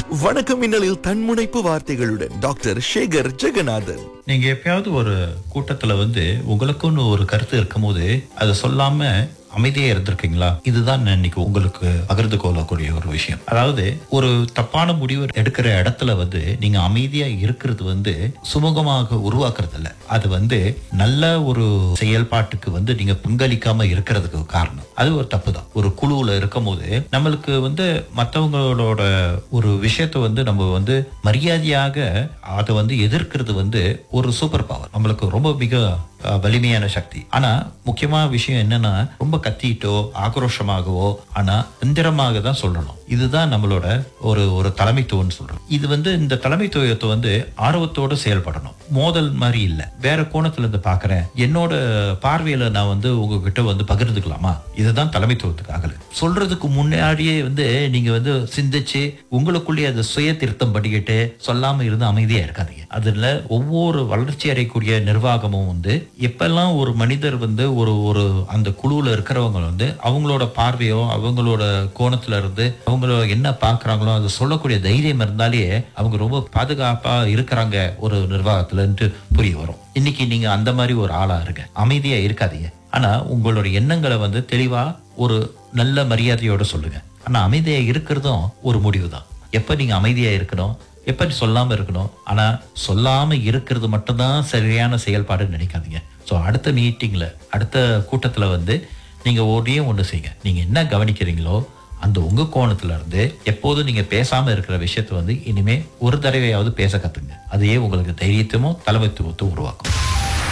வணக்கம் மின்னலில் தன்முனைப்பு வார்த்தைகளுடன் டாக்டர் சேகர் ஜெகநாதன் நீங்க எப்பயாவது ஒரு கூட்டத்துல வந்து உங்களுக்குன்னு ஒரு கருத்து இருக்கும்போது அதை சொல்லாம அமைதியா இருந்திருக்கீங்களா இதுதான் நான் இன்னைக்கு உங்களுக்கு பகிர்ந்து கொள்ளக்கூடிய ஒரு விஷயம் அதாவது ஒரு தப்பான முடிவு எடுக்கிற இடத்துல வந்து நீங்க அமைதியா இருக்கிறது வந்து சுமூகமாக உருவாக்குறது இல்ல அது வந்து நல்ல ஒரு செயல்பாட்டுக்கு வந்து நீங்க பங்களிக்காம இருக்கிறதுக்கு காரணம் அது ஒரு தப்பு தான் ஒரு குழுவுல இருக்கும் போது நம்மளுக்கு வந்து மற்றவங்களோட ஒரு விஷயத்தை வந்து நம்ம வந்து மரியாதையாக அதை வந்து எதிர்க்கிறது வந்து ஒரு சூப்பர் பவர் நம்மளுக்கு ரொம்ப மிக அஹ், வலிமையான சக்தி ஆனா முக்கியமான விஷயம் என்னன்னா ரொம்ப கத்திட்டோ ஆக்ரோஷமாகவோ ஆனா எந்திரமாக தான் சொல்லணும் இதுதான் நம்மளோட ஒரு ஒரு தலைமைத்துவம்னு சொல்றோம் இது வந்து இந்த தலைமைத்துவத்தை வந்து ஆர்வத்தோட செயல்படணும் மோதல் மாதிரி இல்ல வேற கோணத்துல இருந்து பாக்குறேன் என்னோட பார்வையில நான் வந்து உங்ககிட்ட வந்து பகிர்ந்துக்கலாமா இதுதான் தலைமைத்துவத்துக்காக சொல்றதுக்கு முன்னாடியே வந்து நீங்க வந்து சிந்திச்சு உங்களுக்குள்ளேயே அதை சுய திருத்தம் பண்ணிக்கிட்டு சொல்லாம இருந்து அமைதியா இருக்காதீங்க அதுல ஒவ்வொரு வளர்ச்சி அடையக்கூடிய நிர்வாகமும் வந்து எப்பெல்லாம் ஒரு மனிதர் வந்து ஒரு ஒரு அந்த குழுவுல இருக்கிறவங்க வந்து அவங்களோட பார்வையோ அவங்களோட கோணத்துல இருந்து அவங்கள என்ன பாக்குறாங்களோ அதை சொல்லக்கூடிய தைரியம் இருந்தாலே அவங்க ரொம்ப பாதுகாப்பா இருக்கிறாங்க ஒரு நிர்வாகத்துலன்ட்டு புரிய வரும் இன்னைக்கு நீங்க அந்த மாதிரி ஒரு ஆளா இருங்க அமைதியா இருக்காதீங்க ஆனா உங்களோட எண்ணங்களை வந்து தெளிவா ஒரு நல்ல மரியாதையோட சொல்லுங்க ஆனா அமைதியா இருக்கிறதும் ஒரு முடிவு தான் எப்ப நீங்க அமைதியா இருக்கணும் எப்ப நீ சொல்லாம இருக்கணும் ஆனா சொல்லாம இருக்கிறது மட்டும்தான் சரியான செயல்பாடுன்னு நினைக்காதீங்க ஸோ அடுத்த மீட்டிங்ல அடுத்த கூட்டத்துல வந்து நீங்க ஒன்றையும் ஒன்று செய்யுங்க நீங்க என்ன கவனிக்கிறீங்களோ அந்த உங்க கோணத்துல இருந்து எப்போதும் நீங்க பேசாம இருக்கிற விஷயத்த வந்து இனிமே ஒரு தடவையாவது பேச கத்துங்க அதையே உங்களுக்கு தைரியத்தையும் தலைமைத்துவத்தை உருவாக்கும்